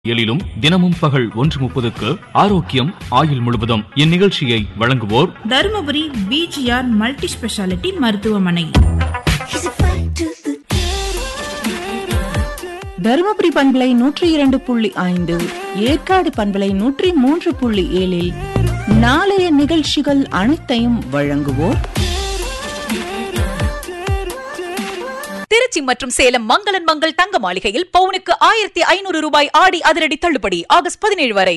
எழிலும் தினமும் பகல் ஒன்று முப்பதுக்கு ஆரோக்கியம் ஆயுள் முழுவதும் இந்நிகழ்ச்சியை வழங்குவோர் தருமபுரி பிஜிஆர் மல்டி ஸ்பெஷாலிட்டி மருத்துவமனை தருமபுரி பண்பலை நூற்றி இரண்டு புள்ளி ஐந்து ஏற்காடு பண்பலை நூற்றி மூன்று புள்ளி ஏழில் நாளைய நிகழ்ச்சிகள் அனைத்தையும் வழங்குவோர் திருச்சி மற்றும் சேலம் மங்களன் மங்கள் தங்க மாளிகையில் பவுனுக்கு ஆயிரத்தி ஐநூறு ரூபாய் ஆடி அதிரடி தள்ளுபடி ஆகஸ்ட் பதினேழு வரை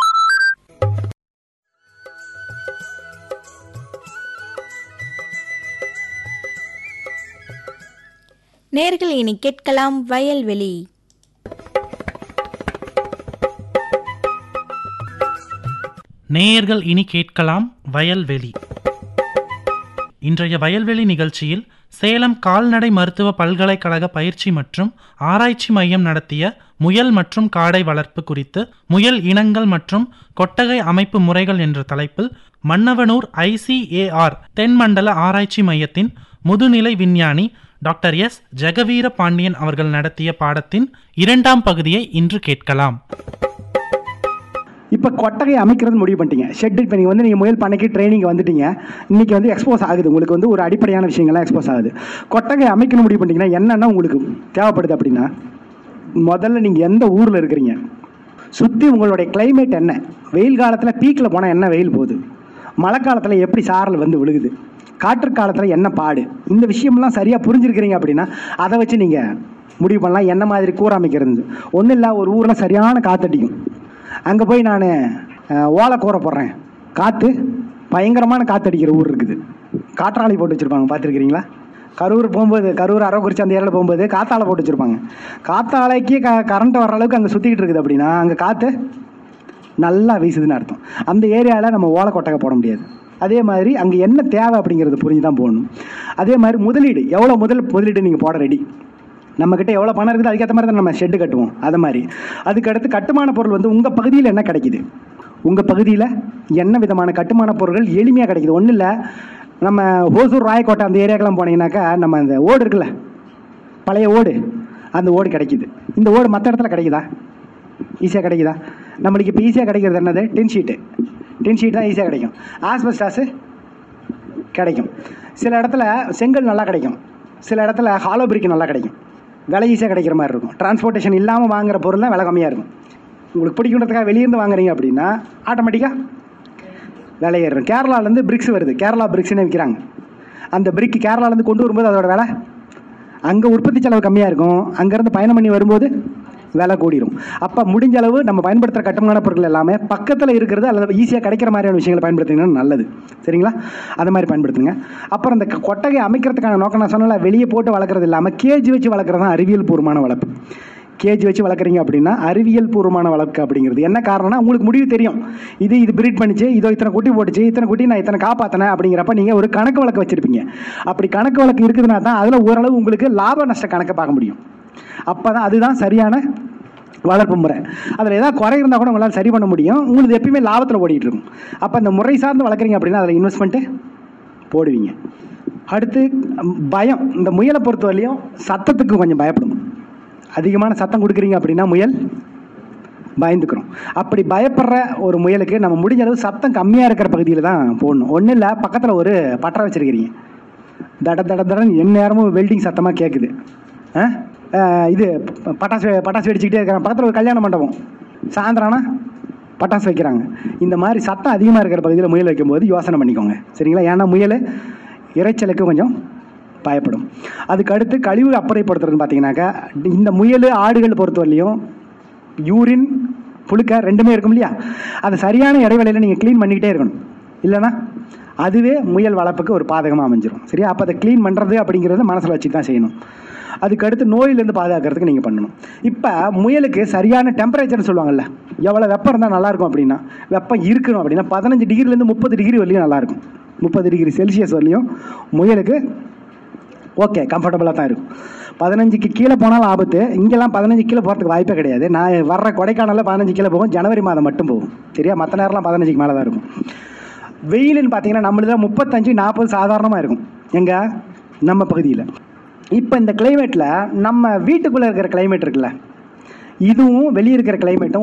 நேர்கள் இனி கேட்கலாம் வயல்வெளி நேயர்கள் இனி கேட்கலாம் வயல்வெளி இன்றைய வயல்வெளி நிகழ்ச்சியில் சேலம் கால்நடை மருத்துவ பல்கலைக்கழக பயிற்சி மற்றும் ஆராய்ச்சி மையம் நடத்திய முயல் மற்றும் காடை வளர்ப்பு குறித்து முயல் இனங்கள் மற்றும் கொட்டகை அமைப்பு முறைகள் என்ற தலைப்பில் மன்னவனூர் ஐசிஏஆர் தென்மண்டல ஆராய்ச்சி மையத்தின் முதுநிலை விஞ்ஞானி டாக்டர் எஸ் ஜெகவீர பாண்டியன் அவர்கள் நடத்திய பாடத்தின் இரண்டாம் பகுதியை இன்று கேட்கலாம் இப்போ கொட்டகை அமைக்கிறது முடிவு பண்ணிட்டீங்க ஷெட் இப்போ நீங்கள் வந்து நீங்கள் முயல் பண்ணைக்கு ட்ரைனிங் வந்துட்டீங்க இன்றைக்கி வந்து எக்ஸ்போஸ் ஆகுது உங்களுக்கு வந்து ஒரு அடிப்படையான விஷயங்கள்லாம் எக்ஸ்போஸ் ஆகுது கொட்டகை அமைக்கணும் முடிவு பண்ணிட்டீங்கன்னா என்னென்ன உங்களுக்கு தேவைப்படுது அப்படின்னா முதல்ல நீங்கள் எந்த ஊரில் இருக்கிறீங்க சுற்றி உங்களுடைய கிளைமேட் என்ன வெயில் காலத்தில் பீக்கில் போனால் என்ன வெயில் போகுது மழை காலத்தில் எப்படி சாரல் வந்து விழுகுது காற்று காலத்தில் என்ன பாடு இந்த விஷயம்லாம் சரியாக புரிஞ்சிருக்கிறீங்க அப்படின்னா அதை வச்சு நீங்கள் முடிவு பண்ணலாம் என்ன மாதிரி கூற அமைக்கிறது ஒன்றும் இல்லை ஒரு ஊரில் சரியான காத்தடிக்கும் அங்கே போய் நான் ஓலை கூரை போடுறேன் காற்று பயங்கரமான காற்றடிக்கிற ஊர் இருக்குது காற்றாலை போட்டு வச்சுருப்பாங்க பார்த்துருக்கிறீங்களா கரூர் போகும்போது கரூர் அரவக்குறிச்சி அந்த ஏரியாவில் போகும்போது காத்தாலை போட்டு வச்சுருப்பாங்க காத்தாலைக்கு க கரண்ட் வர அளவுக்கு அங்கே சுற்றிக்கிட்டு இருக்குது அப்படின்னா அங்கே காற்று நல்லா வீசுதுன்னு அர்த்தம் அந்த ஏரியாவில் நம்ம ஓலை கொட்டகை போட முடியாது அதே மாதிரி அங்கே என்ன தேவை அப்படிங்கிறது புரிஞ்சு தான் போடணும் அதே மாதிரி முதலீடு எவ்வளோ முதல் முதலீடு நீங்கள் போட ரெடி நம்மக்கிட்ட எவ்வளோ பணம் இருக்குது அதுக்கேற்ற மாதிரி தான் நம்ம ஷெட்டு கட்டுவோம் அது மாதிரி அதுக்கடுத்து கட்டுமான பொருள் வந்து உங்கள் பகுதியில் என்ன கிடைக்குது உங்கள் பகுதியில் என்ன விதமான கட்டுமான பொருட்கள் எளிமையாக கிடைக்குது ஒன்றும் இல்லை நம்ம ஓசூர் ராயக்கோட்டை அந்த ஏரியாக்கெல்லாம் போனீங்கன்னாக்கா நம்ம அந்த ஓடு இருக்குல்ல பழைய ஓடு அந்த ஓடு கிடைக்குது இந்த ஓடு மற்ற இடத்துல கிடைக்குதா ஈஸியாக கிடைக்குதா நம்மளுக்கு இப்போ ஈஸியாக கிடைக்கிறது என்னது டின் ஷீட்டு டின் ஷீட் தான் ஈஸியாக கிடைக்கும் ஆஸ்பெஸ்டாஸு கிடைக்கும் சில இடத்துல செங்கல் நல்லா கிடைக்கும் சில இடத்துல ஹாலோ பிரிக்கு நல்லா கிடைக்கும் விலை ஈஸியாக கிடைக்கிற மாதிரி இருக்கும் டிரான்ஸ்போர்ட்டேஷன் இல்லாமல் வாங்குற பொருள் தான் விலை கம்மியாக இருக்கும் உங்களுக்கு பிடிக்குன்றதுக்காக வெளியேருந்து வாங்குறீங்க அப்படின்னா ஆட்டோமேட்டிக்காக விலை ஏறும் கேரளாலேருந்து பிரிக்ஸ் வருது கேரளா பிரிக்ஸ்னு விற்கிறாங்க அந்த பிரிக் கேரளாலேருந்து கொண்டு வரும்போது அதோட விலை அங்கே உற்பத்தி செலவு கம்மியாக இருக்கும் அங்கேருந்து பயணம் பண்ணி வரும்போது விலை கூடிரும் அப்போ முடிஞ்ச அளவு நம்ம பயன்படுத்துகிற கட்டுமான பொருட்கள் எல்லாமே பக்கத்தில் இருக்கிறது அல்லது ஈஸியாக கிடைக்கிற மாதிரியான விஷயங்களை பயன்படுத்திங்கன்னா நல்லது சரிங்களா அது மாதிரி பயன்படுத்துங்க அப்புறம் இந்த கொட்டகை அமைக்கிறதுக்கான நோக்கம் நான் சொன்னல வெளியே போட்டு வளர்க்குறது இல்லாமல் கேஜி வச்சு வளர்க்குறது தான் அறிவியல் பூர்வமான வளர்ப்பு கேஜி வச்சு வளர்க்குறீங்க அப்படின்னா அறிவியல் பூர்வமான வளர்ப்பு அப்படிங்கிறது என்ன காரணம்னா உங்களுக்கு முடிவு தெரியும் இது இது பிரீட் பண்ணிச்சு இதோ இத்தனை குட்டி போட்டுச்சு இத்தனை குட்டி நான் இத்தனை காப்பாற்றினேன் அப்படிங்கிறப்ப நீங்கள் ஒரு கணக்கு வழக்கு வச்சுருப்பீங்க அப்படி கணக்கு வழக்கு இருக்குதுன்னா தான் அதில் ஓரளவு உங்களுக்கு லாப நஷ்ட கணக்கை பார்க்க முடியும் அப்போ தான் அதுதான் சரியான வளர்ப்பு முறை அதில் ஏதாவது குறை இருந்தால் கூட உங்களால் சரி பண்ண முடியும் உங்களுக்கு எப்பயுமே லாபத்தில் ஓடிட்டு இருக்கும் அப்போ அந்த முறை சார்ந்து வளர்க்குறீங்க அப்படின்னா அதில் இன்வெஸ்ட்மெண்ட்டு போடுவீங்க அடுத்து பயம் இந்த முயலை பொறுத்தவரையிலையும் சத்தத்துக்கு கொஞ்சம் பயப்படும் அதிகமான சத்தம் கொடுக்குறீங்க அப்படின்னா முயல் பயந்துக்கிறோம் அப்படி பயப்படுற ஒரு முயலுக்கு நம்ம முடிஞ்ச அளவு சத்தம் கம்மியாக இருக்கிற பகுதியில் தான் போடணும் ஒன்றும் இல்லை பக்கத்தில் ஒரு பட்டறை வச்சுருக்கிறீங்க தட தட தடன்னு என் நேரமும் வெல்டிங் சத்தமாக கேட்குது ஆ இது பட்டாசு பட்டாசு வெடிச்சுக்கிட்டே இருக்கிறாங்க பக்கத்தில் ஒரு கல்யாண மண்டபம் சாயந்தரம்னா பட்டாசு வைக்கிறாங்க இந்த மாதிரி சத்தம் அதிகமாக இருக்கிற பகுதியில் முயல் வைக்கும்போது யோசனை பண்ணிக்கோங்க சரிங்களா ஏன்னா முயல் இறைச்சலுக்கு கொஞ்சம் பயப்படும் அதுக்கு அடுத்து கழிவு அப்புறைப்படுத்துறதுன்னு பார்த்தீங்கன்னாக்கா இந்த முயல் ஆடுகள் பொறுத்தவரையிலையும் யூரின் புழுக்க ரெண்டுமே இருக்கும் இல்லையா அது சரியான இடைவெளியில் நீங்கள் க்ளீன் பண்ணிக்கிட்டே இருக்கணும் இல்லைனா அதுவே முயல் வளர்ப்புக்கு ஒரு பாதகமாக அமைஞ்சிரும் சரியா அப்போ அதை க்ளீன் பண்ணுறது அப்படிங்கிறத மனசில் வச்சு தான் செய்யணும் அதுக்கு அடுத்து நோயிலேருந்து பாதுகாக்கிறதுக்கு நீங்கள் பண்ணணும் இப்போ முயலுக்கு சரியான டெம்பரேச்சர்னு சொல்லுவாங்கல்ல எவ்வளோ வெப்பம் இருந்தால் நல்லாயிருக்கும் அப்படின்னா வெப்பம் இருக்கணும் அப்படின்னா பதினஞ்சு டிகிரிலேருந்து முப்பது டிகிரி வரலையும் நல்லாயிருக்கும் முப்பது டிகிரி செல்சியஸ் வரலையும் முயலுக்கு ஓகே கம்ஃபர்டபுளாக தான் இருக்கும் பதினஞ்சுக்கு கீழே போனாலும் ஆபத்து இங்கெல்லாம் பதினஞ்சு கீழே போகிறதுக்கு வாய்ப்பே கிடையாது நான் வர்ற கொடைக்கானலில் பதினஞ்சு கீழே போகும் ஜனவரி மாதம் மட்டும் போகும் சரியா மற்ற நேரம்லாம் பதினஞ்சுக்கு மேலே தான் இருக்கும் வெயிலுன்னு பார்த்தீங்கன்னா நம்மளது முப்பத்தஞ்சு நாற்பது சாதாரணமாக இருக்கும் எங்கே நம்ம பகுதியில் இப்போ இந்த கிளைமேட்டில் நம்ம வீட்டுக்குள்ளே இருக்கிற கிளைமேட் இருக்குல்ல இதுவும் வெளியே இருக்கிற கிளைமேட்டும்